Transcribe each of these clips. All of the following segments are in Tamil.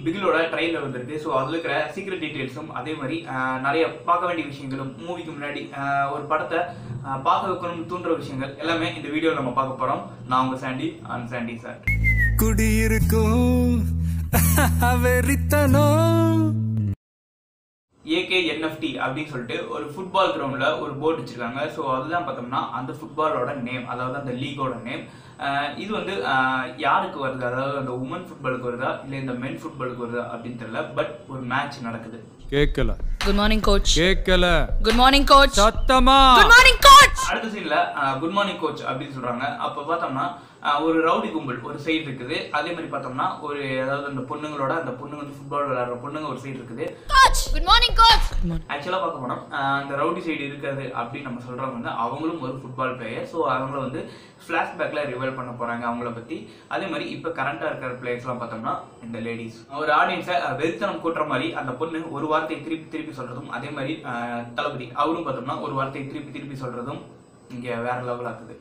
பிகிலோட ட்ரைலர் வந்திருக்கு ஸோ அதில் இருக்கிற சீக்ரெட் டீட்டெயில்ஸும் அதே மாதிரி ஆஹ், நிறைய பார்க்க வேண்டிய விஷயங்களும் மூவிக்கு முன்னாடி ஆஹ், ஒரு படத்தை ஆஹ், பார்க்க வைக்கணும் தூண்டுற விஷயங்கள் எல்லாமே இந்த வீடியோவில் நம்ம பார்க்க போகிறோம் நான் உங்கள் சாண்டி அண்ட் சாண்டி சார் குடியிருக்கும் வெறித்தனம் ஏகே என்எஃப்டி அப்படின்னு சொல்லிட்டு ஒரு ஃபுட்பால் கிரவுண்டில் ஒரு போர்டு வச்சிருக்காங்க ஸோ அதுதான் பார்த்தோம்னா அந்த ஃபுட்பாலோட நேம் அதாவது அந்த லீகோட நேம் இது வந்து ஆஹ், யாருக்கு வருது அதாவது அந்த உமன் ஃபுட்பாலுக்கு வருதா இல்லை இந்த மென் ஃபுட்பாலுக்கு வருதா அப்படின்னு தெரியல பட் ஒரு மேட்ச் நடக்குது கேட்கல Good morning, coach. கேட்கல Good morning, coach. சத்தமா Good morning, coach. அடுத்த சீன்ல குட் மார்னிங் கோச் அப்படின்னு சொல்றாங்க அப்ப பார்த்தோம்னா ஆஹ், ஒரு ரவுடி கும்பல் ஒரு சைடு இருக்குது அதே மாதிரி பார்த்தோம்னா ஒரு அதாவது அந்த பொண்ணுங்களோட அந்த பொண்ணுங்க வந்து ஃபுட்பால் விளையாடுற பொண்ணுங்க ஒரு சைடு இருக்குது Coach. Good morning, coach. ஆக்சுவலாக பார்க்க போனோம் அந்த ரவுடி சைடு இருக்காது அப்படின்னு நம்ம சொல்றவங்க வந்து அவங்களும் ஒரு ஃபுட்பால் பிளேயர் ஸோ அவங்கள வந்து ஃப்ளாஷ்பேக்கில் ரிவைல் பண்ண போறாங்க அவங்கள பத்தி அதே மாதிரி இப்போ கரண்டாக இருக்கிற பிளேயர்ஸ்லாம் பார்த்தோம்னா இந்த லேடிஸ் ஒரு ஆடியன்ஸை வெறித்தனம் கூட்டுற மாதிரி அந்த பொண்ணு ஒரு வார்த்தையை திருப்பி திருப்பி சொல்றதும் அதே மாதிரி ஆஹ், தளபதி அவரும் பார்த்தோம்னா ஒரு வார்த்தையை திருப்பி திருப்பி சொல்றதும் இங்க வேற லெவல் ஆக்குது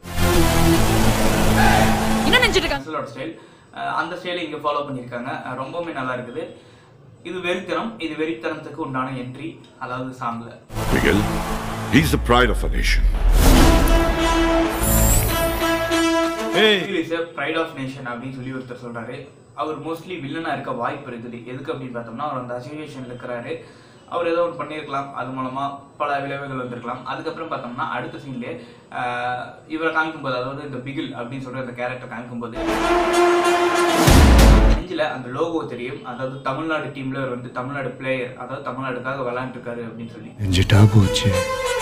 என்ன நினைச்சிட்டு இருக்காங்க கன்சலோட ஸ்டைல் அந்த ஸ்டைலை இங்கே ஃபாலோ பண்ணியிருக்காங்க அஹ் ரொம்பவுமே நல்லா இருக்குது இது வெறித்தனம் இது வெறித்தனத்துக்கு உண்டான என்ட்ரி அதாவது சாங்ல Miguel, he's the pride of a nation. English pride of nation அப்படின்னு சொல்லி ஒருத்தர் சொல்றாரு அவர் மோஸ்ட்லி வில்லனா இருக்க வாய்ப்பு இருக்குது எதுக்கு அப்படின்னு பார்த்தோம்னா அவர் அந்த அசோசியேஷன்ல இருக்கிறாரு அவர் ஏதோ ஒன்று பண்ணியிருக்கலாம் அது மூலமா பல விளைவுகள் வந்திருக்கலாம் அதுக்கப்புறம் பார்த்தோம்னா அடுத்த சீன்லேயே இவரை காமிக்கும்போது அதாவது இந்த பிகில் அப்படின்னு சொல்ற அந்த கேரக்டர் காமிக்கும்போது நெஞ்சில அந்த லோகோ தெரியும் அதாவது தமிழ்நாடு டீம்ல இவர் வந்து தமிழ்நாடு பிளேயர் அதாவது தமிழ்நாடுக்காக விளையாண்டுருக்காரு அப்படின்னு சொல்லி நெஞ்சிட்டா போச்சு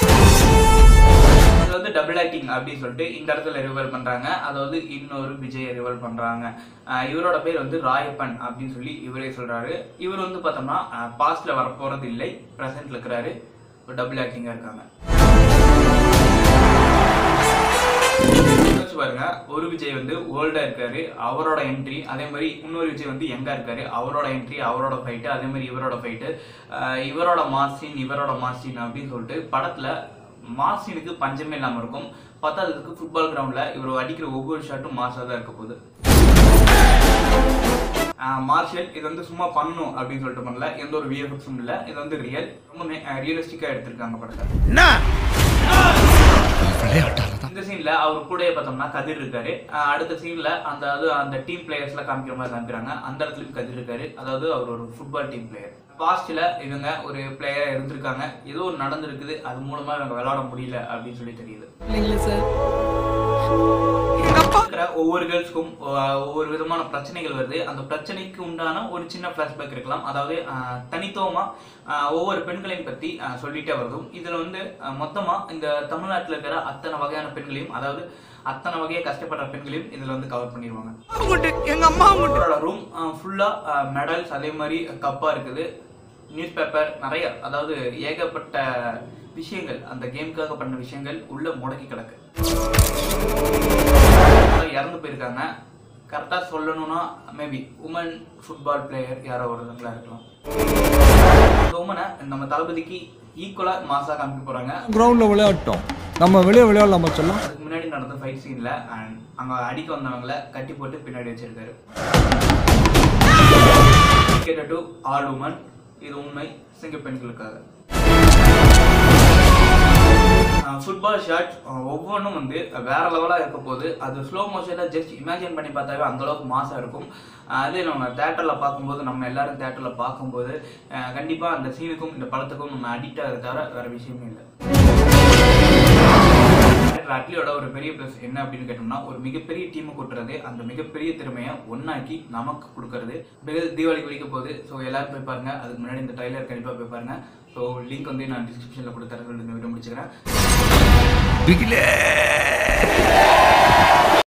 இது வந்து டபுள் ஆக்டிங் அப்படின்னு சொல்லிட்டு இந்த இடத்துல ரிவல் பண்றாங்க அதாவது இன்னொரு விஜய் ரிவல் பண்றாங்க ஆஹ் இவரோட பேர் வந்து ராயப்பன் அப்படின்னு சொல்லி இவரே சொல்றாரு இவர் வந்து பார்த்தோம்னா பாஸ்ட்ல வரப்போறது இல்லை ப்ரெசென்ட்ல இருக்கிறாரு டபுள் ஆக்டிங்கா இருக்காங்க யோசிச்சு பாருங்க ஒரு விஜய் வந்து ஓல்டா இருக்காரு அவரோட என்ட்ரி அதே மாதிரி இன்னொரு விஜய் வந்து யங்கா இருக்காரு அவரோட என்ட்ரி அவரோட ஃபைட்டு அதே மாதிரி இவரோட ஃபைட்டு இவரோட மாசின் இவரோட மாசின் அப்படின்னு சொல்லிட்டு படத்துல மாசினுக்கு பஞ்சமே இல்லாம இருக்கும் பத்தாததுக்கு ஃபுட்பால் கிரவுண்ட்ல இவர் அடிக்கிற ஒவ்வொரு ஷாட்டும் மாசா தான் இருக்க போகுது மார்ஷல் இது வந்து சும்மா பண்ணணும் அப்படின்னு சொல்லிட்டு பண்ணல எந்த ஒரு விஎஃப்எக்ஸும் இல்லை இது வந்து ரியல் ரொம்ப ரியலிஸ்டிக்காக எடுத்திருக்காங்க படத்தை இந்த சீன்ல அவர் கூடயே பார்த்தோம்னா கதிர் இருக்காரு அஹ் அடுத்த சீன்ல அந்த அது அந்த டீம் பிளேயர்ஸ்ல காமிக்கிற மாதிரி காமிக்கிறாங்க அந்த இடத்துலயும் கதிர் இருக்காரு அதாவது அவர் ஒரு ஃபுட்பால் டீம் பிளேயர் பாஸ்ட்ல இவங்க ஒரு பிளேயரா இருந்திருக்காங்க ஏதோ ஒன்று நடந்திருக்குது அது மூலமா இவங்க விளையாட முடியல அப்படின்னு சொல்லி தெரியுது இல்லைங்களா சார் இருக்கிற ஒவ்வொரு கேர்ள்ஸ்க்கும் ஒவ்வொரு விதமான பிரச்சனைகள் வருது அந்த பிரச்சனைக்கு உண்டான ஒரு சின்ன ஃபிளாஷ்பேக் இருக்கலாம் அதாவது அஹ், தனித்துவமா அஹ், ஒவ்வொரு பெண்களையும் பத்தி அஹ், சொல்லிட்டே வருதும் இதுல வந்து அஹ், மொத்தமா இந்த தமிழ்நாட்டுல இருக்கிற அத்தனை வகையான பெண்களையும் அதாவது அத்தனை வகையா கஷ்டப்படுற பெண்களையும் இதுல வந்து கவர் பண்ணிடுவாங்க எங்க அம்மா அவங்களோட ரூம் ஃபுல்லா மெடல்ஸ் அதே மாதிரி கப்பா இருக்குது நியூஸ் பேப்பர் நிறைய அதாவது ஏகப்பட்ட விஷயங்கள் அந்த கேமுக்காக பண்ண விஷயங்கள் உள்ள முடக்கி கிடக்கு யாரோ இறந்து போயிருக்காங்க கரெக்டாக சொல்லணும்னா மேபி உமன் ஃபுட்பால் பிளேயர் யாரோ ஒருத்தங்களா இருக்கலாம் அந்த உமனை நம்ம தளபதிக்கு ஈக்குவலாக மாசா காமிக்க போறாங்க கிரவுண்ட்ல விளையாட்டோம் நம்ம வெளியே விளையாடலாமா சொல்லலாம் அதுக்கு முன்னாடி நடந்த ஃபைட் சீன்ல அங்க அடிக்க வந்தவங்கள கட்டி போட்டு பின்னாடி வச்சிருக்காரு கேட்ட டு ஆல் உமன் இது உண்மை சிங்க பெண்களுக்காக ஃபுட்பால் ஷாட் ஒவ்வொன்றும் வந்து வேற லெவலாக இருக்க போது அது ஸ்லோ மோஷனில் ஜஸ்ட் இமேஜின் பண்ணி பார்த்தாவே அந்த அளவுக்கு மாசாக இருக்கும் அஹ் அதே நம்ம தேட்டரில் பார்க்கும்போது நம்ம எல்லாரும் தேட்டரில் பார்க்கும்போது கண்டிப்பாக அந்த சீனுக்கும் இந்த படத்துக்கும் நம்ம அடிக்ட் ஆகிறத தவிர வேற விஷயமே இல்லை அட்லியோட ஒரு பெரிய ப்ளஸ் என்ன அப்படின்னு கேட்டோம்னா ஒரு மிகப்பெரிய டீமை கூட்டுறது அந்த மிகப்பெரிய திறமையை ஒன்னாக்கி நமக்கு கொடுக்கறது பிறகு தீபாவளிக்கு வலிக்க போகுது ஸோ எல்லாரும் போய் பாருங்க அதுக்கு முன்னாடி இந்த ட்ரைலர் கண்டிப்பாக போய் பாருங்க ஸோ லிங்க் வந்து நான் டிஸ்கிரிப்ஷனில் கொடுத்துறேன் இந்த வீடியோ முடிச்சுக்கிறேன் பிகிலே